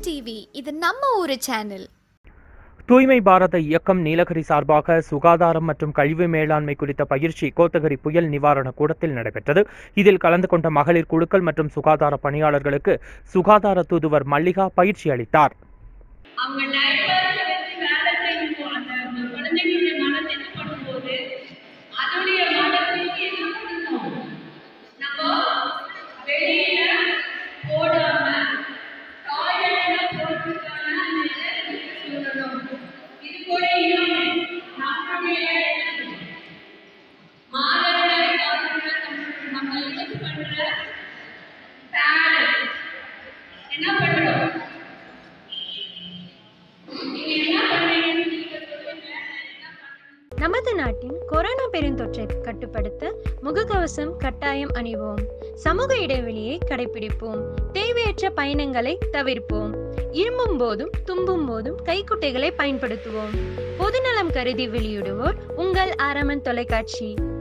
TV இது நம்ம ஊரு சேனல் தூய்மை பாரத இயக்கம் நீலகிரி சார்பாக சுகாதாரம் மற்றும் கழிவு மேலாண்மை குறித்த பயிற்சி கோத்தகிரி புயல் நிவாரண கூடத்தில் நடைபெற்றது இதில் கலந்து கொண்ட மகளிர் குழுக்கள் மற்றும் சுகாதார பணியாளர்களுக்கு சுகாதார தூதுவர் மல்லிகா பயிற்சி அளித்தார் அவங்க டைப்பர்ல வச்சு வேலை செய்யும் அந்த குழந்தைங்களுடைய மனம் தென்படும் போது அதோடைய மனத்தையும் என்ன பண்ணணும் நம்ம வெளியில போடாம டாய்லெட்ல போட்டுக்காம சொல்லணும் இது கூட இன்னொன்று நம்மளுடைய மாதவிடாய் காலத்துல நம்ம- நம்ம யூஸ் பண்ற பேட் என்ன பண்றோம் நீங்க என்ன பண்றீங்கன்னு நீங்க சொல்லுங்க நான் என்ன பண்றேன் நமது நாட்டின் கொரோனா பெருந்தொற்றை கட்டுப்படுத்த முகக்கவசம் கட்டாயம் அணிவோம் சமூக இடைவெளியை கடைபிடிப்போம் தேவையற்ற பயணங்களை தவிர்ப்போம் இருமும் போதும் தும்பும் போதும் கைக்குட்டைகளை பயன்படுத்துவோம் பொதுநலம் கருதி வெளியிடுவோர் உங்கள் ஆரம்பன் தொலைக்காட்சி